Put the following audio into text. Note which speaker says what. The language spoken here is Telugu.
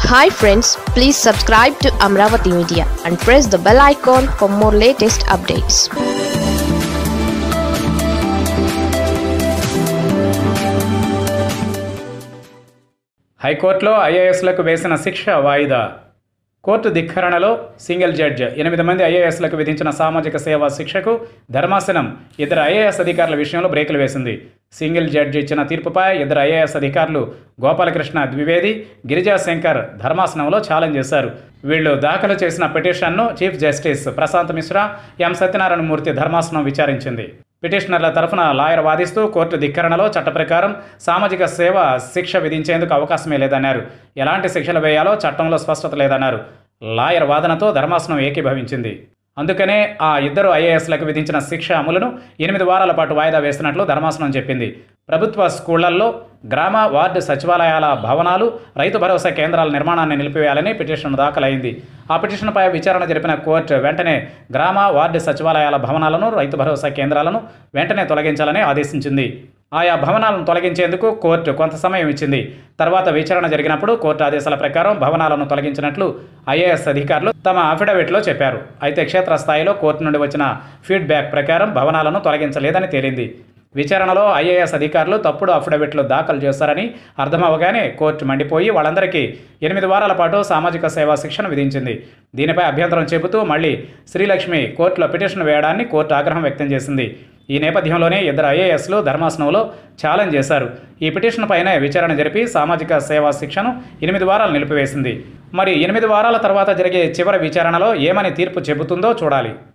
Speaker 1: hi friends please subscribe to Amaravati media and press the bell icon for more latest updates
Speaker 2: హైకోర్టులో ఐఏఎస్లకు వేసిన శిక్ష వాయిదా కోర్టు ధిక్కరణలో సింగిల్ జడ్జ్ ఎనిమిది మంది ఐఏఎస్లకు విధించిన సామాజిక సేవా శిక్షకు ధర్మాసనం ఇద్దరు ఐఏఎస్ అధికారుల విషయంలో బ్రేకులు వేసింది సింగిల్ జడ్జి ఇచ్చిన తీర్పుపై ఇద్దరు ఐఏఎస్ అధికారులు గోపాలకృష్ణ ద్వివేది గిరిజా శంకర్ ధర్మాసనంలో ఛాలెంజ్ చేశారు వీళ్ళు దాఖలు చేసిన పిటిషన్ను chief justice Prashant Mishra M Satyanarayana Murthy ధర్మాసనం విచారించింది పిటిషనర్ల తరఫున లాయర్ వాదిస్తూ కోర్టు ధిక్కరణలో చట్ట ప్రకారం సామాజిక సేవ శిక్ష విధించేందుకు అవకాశమే లేదన్నారు ఎలాంటి శిక్షలు వేయాలో చట్టంలో స్పష్టత లేదన్నారు లాయర్ వాదనతో ధర్మాసనం ఏకీభవించింది అందుకనే ఆ ఇద్దరు ఐఏఎస్లకు విధించిన శిక్ష అమలును ఎనిమిది వారాల పాటు వాయిదా వేసినట్లు ధర్మాసనం చెప్పింది ప్రభుత్వ స్కూళ్లలో గ్రామ వార్డు సచివాలయాల భవనాలు రైతు భరోసా కేంద్రాల నిర్మాణాన్ని నిలిపివేయాలని పిటిషన్ దాఖలైంది ఆ పిటిషన్పై విచారణ జరిపిన కోర్టు వెంటనే గ్రామ వార్డు సచివాలయాల భవనాలను రైతు భరోసా కేంద్రాలను వెంటనే తొలగించాలని ఆదేశించింది ఆయా భవనాలను తొలగించేందుకు కోర్టు కొంత సమయం ఇచ్చింది తర్వాత విచారణ జరిగినప్పుడు కోర్టు ఆదేశాల ప్రకారం భవనాలను తొలగించినట్లు ఐఏఎస్ అధికారులు తమ అఫిడవిట్లో చెప్పారు అయితే క్షేత్రస్థాయిలో కోర్టు నుండి వచ్చిన ఫీడ్బ్యాక్ ప్రకారం భవనాలను తొలగించలేదని తేలింది విచారణలో ఐఏఎస్ అధికారులు తప్పుడు అఫిడవిట్లు దాఖలు చేశారని అర్థమవగానే కోర్టు మండిపోయి వాళ్ళందరికీ ఎనిమిది వారాల పాటు సామాజిక సేవా శిక్షణ విధించింది దీనిపై అభ్యంతరం చెబుతూ మళ్ళీ శ్రీలక్ష్మి కోర్టులో పిటిషన్ వేయడాన్ని కోర్టు ఆగ్రహం వ్యక్తం చేసింది ఈ నేపథ్యంలోనే ఇద్దరు ఐఏఎస్లు ధర్మాసనంలో ఛాలెంజ్ చేశారు ఈ పిటిషన్ పైనే విచారణ జరిపి సామాజిక సేవా శిక్షను ఎనిమిది వారాలు నిలిపివేసింది మరి ఎనిమిది వారాల తర్వాత జరిగే చివరి విచారణలో ఏమని తీర్పు చెబుతుందో చూడాలి